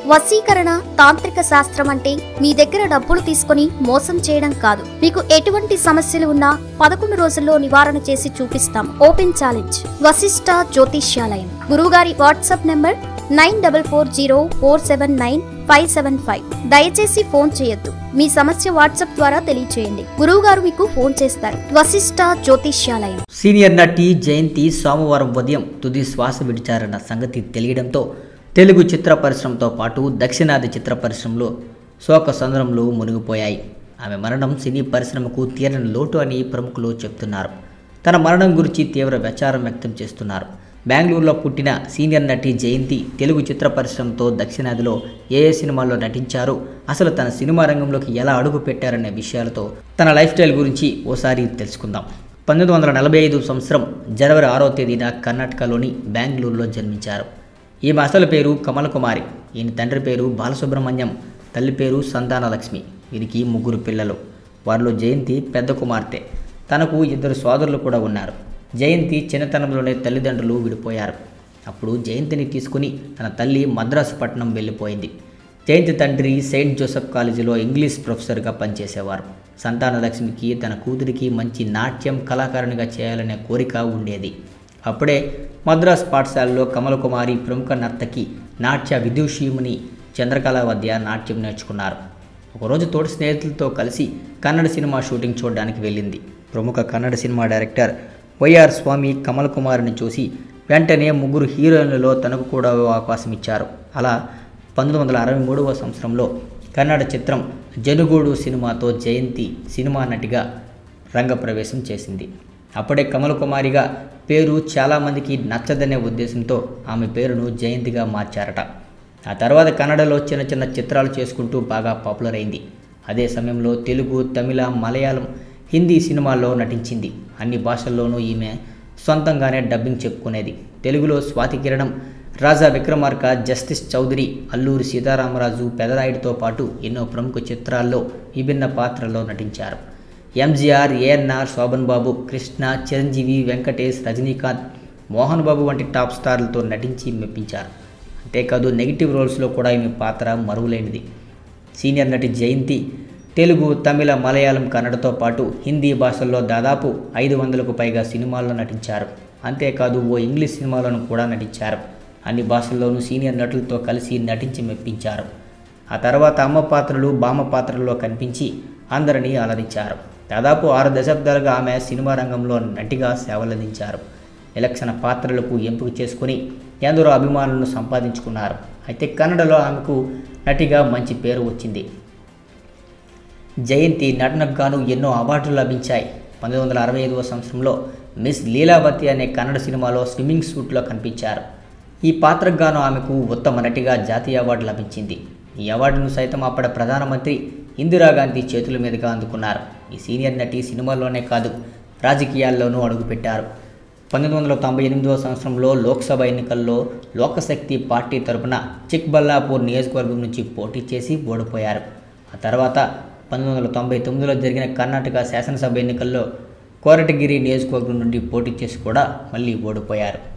వశీకరణ తాంత్రిక శాస్త్రం అంటే మీ దగ్గర డబ్బులు తీసుకొని మోసం చేయడం కాదు మీకు ఎటువంటి సమస్యలు ఉన్నా పదకొండు రోజుల్లో నివారణ చేసి చూపిస్తాం ఓపెన్ ఛాలెంజ్ వశిష్ట జ్యోతిష్యాలయం గురువుగారి WhatsApp number nine double four zero four seven nine five seven five దయచేసి ఫోన్ చేయొద్దు మీ సమస్య వాట్సాప్ ద్వారా తెలియచేయండి గురువుగారు మీకు ఫోన్ చేస్తారు వశిష్ట జ్యోతిష్యాలయం సీనియర్ నటి జయంతి సోమవారం ఉదయం తుది శ్వాస విడిచారన్న సంగతి తెలియడంతో తెలుగు చిత్ర పరిశ్రమతో పాటు దక్షిణాది చిత్ర పరిశ్రమలో శోక సంద్రంలో మునిగిపోయాయి ఆమె మరణం సినీ పరిశ్రమకు తీరని లోటు అని ప్రముఖులు చెప్తున్నారు తన మరణం గురించి తీవ్ర విచారం వ్యక్తం చేస్తున్నారు బెంగళూరులో పుట్టిన సీనియర్ నటి జయంతి తెలుగు చిత్ర పరిశ్రమతో దక్షిణాదిలో ఏ ఏ సినిమాల్లో నటించారు అసలు తన సినిమా రంగంలోకి ఎలా అడుగు పెట్టారనే విషయాలతో తన లైఫ్ స్టైల్ గురించి ఓసారి తెలుసుకుందాం పంతొమ్మిది వందల నలభై ఐదు సంవత్సరం జనవరి ఆరో తేదీన కర్ణాటకలోని బెంగళూరులో జన్మించారు ఈమె అసలు పేరు కమల కుమారి ఈయన తండ్రి పేరు బాలసుబ్రహ్మణ్యం తల్లి పేరు సంతానలక్ష్మి వీరికి ముగ్గురు పిల్లలు వారిలో జయంతి పెద్ద కుమార్తె తనకు ఇద్దరు సోదరులు కూడా ఉన్నారు జయంతి చిన్నతనంలోనే తల్లిదండ్రులు విడిపోయారు అప్పుడు జయంతిని తీసుకుని తన తల్లి మద్రాసు పట్టణం వెళ్ళిపోయింది జయంతి తండ్రి సెయింట్ జోసెఫ్ కాలేజీలో ఇంగ్లీష్ ప్రొఫెసర్గా పనిచేసేవారు సంతానలక్ష్మికి తన కూతురికి మంచి నాట్యం కళాకారునిగా చేయాలనే కోరిక ఉండేది అప్పుడే మద్రాస్ పాఠశాలలో కమలకుమారి ప్రముఖ నర్తకి నాట్య విదూషీముని చంద్రకళ వద్ద నాట్యం నేర్చుకున్నారు ఒకరోజు తోటి స్నేహితులతో కలిసి కన్నడ సినిమా షూటింగ్ చూడడానికి వెళ్ళింది ప్రముఖ Kannada cinema director Y R Swamy Kamal కుమార్ని చూసి వెంటనే ముగ్గురు హీరోయిన్లలో తనకు కూడా ఓ అవకాశం ఇచ్చారు అలా పంతొమ్మిది వందల అరవై మూడవ సంవత్సరంలో కన్నడ చిత్రం జనుగూడు సినిమాతో జయంతి సినిమా నటిగా రంగప్రవేశం చేసింది అప్పుడే కమల కుమారిగా పేరు చాలామందికి నచ్చదనే ఉద్దేశంతో ఆమె పేరును జయంతిగా మార్చారట ఆ తర్వాత కన్నడలో చిన్న చిన్న చిత్రాలు చేసుకుంటూ బాగా పాపులర్ అయింది అదే సమయంలో తెలుగు తమిళ మలయాళం హిందీ సినిమాల్లో నటించింది అన్ని భాషల్లోనూ ఈమె సొంతంగానే డబ్బింగ్ చెప్పుకునేది తెలుగులో స్వాతి కిరణం రాజా విక్రమార్క జస్టిస్ చౌదరి అల్లూరి సీతారామరాజు పెదరాయుడితో పాటు ఎన్నో ప్రముఖ చిత్రాల్లో విభిన్న పాత్రల్లో నటించారు ఎంజీఆర్ ఏఎన్ఆర్ శోభన్ బాబు కృష్ణ చిరంజీవి వెంకటేష్ రజనీకాంత్ మోహన్ బాబు వంటి టాప్ స్టార్లతో నటించి మెప్పించారు అంతేకాదు నెగిటివ్ రోల్స్లో కూడా ఈమె పాత్ర మరువులేనిది సీనియర్ నటి జయంతి తెలుగు తమిళ మలయాళం కన్నడతో పాటు హిందీ భాషల్లో దాదాపు ఐదు వందలకు పైగా సినిమాల్లో నటించారు అంతేకాదు ఓ ఇంగ్లీష్ సినిమాలను కూడా నటించారు అన్ని భాషల్లోనూ సీనియర్ నటులతో కలిసి నటించి మెప్పించారు ఆ తర్వాత అమ్మ పాత్రలు బామ్మ పాత్రల్లో కనిపించి అందరినీ అలరించారు దాదాపు ఆరు దశాబ్దాలుగా ఆమె సినిమా రంగంలో నటిగా సేవలందించారు విలక్షణ పాత్రలకు ఎంపిక చేసుకుని ఎందరో అభిమానులను సంపాదించుకున్నారు అయితే కన్నడలో ఆమెకు నటిగా మంచి పేరు వచ్చింది జయంతి నటనకు గాను ఎన్నో అవార్డులు లభించాయి పంతొమ్మిది వందల అరవై ఐదవ సంవత్సరంలో మిస్ లీలావతి అనే కన్నడ సినిమాలో స్విమ్మింగ్ సూట్లో కనిపించారు ఈ పాత్రకు గాను ఆమెకు ఉత్తమ నటిగా జాతీయ అవార్డు లభించింది ఈ అవార్డును సైతం అప్పటి ప్రధానమంత్రి ఇందిరాగాంధీ చేతుల మీదుగా అందుకున్నారు ఈ సీనియర్ నటి సినిమాల్లోనే కాదు రాజకీయాల్లోనూ అడుగుపెట్టారు పంతొమ్మిది వందల తొంభై ఎనిమిదవ సంవత్సరంలో లోక్సభ ఎన్నికల్లో లోకశక్తి పార్టీ తరపున చిక్బల్లాపూర్ నియోజకవర్గం నుంచి పోటీ చేసి ఓడిపోయారు ఆ తర్వాత పంతొమ్మిది వందల తొంభై తొమ్మిదిలో జరిగిన కర్ణాటక శాసనసభ ఎన్నికల్లో కోరటగిరి నియోజకవర్గం నుండి పోటీ చేసి కూడా మళ్ళీ ఓడిపోయారు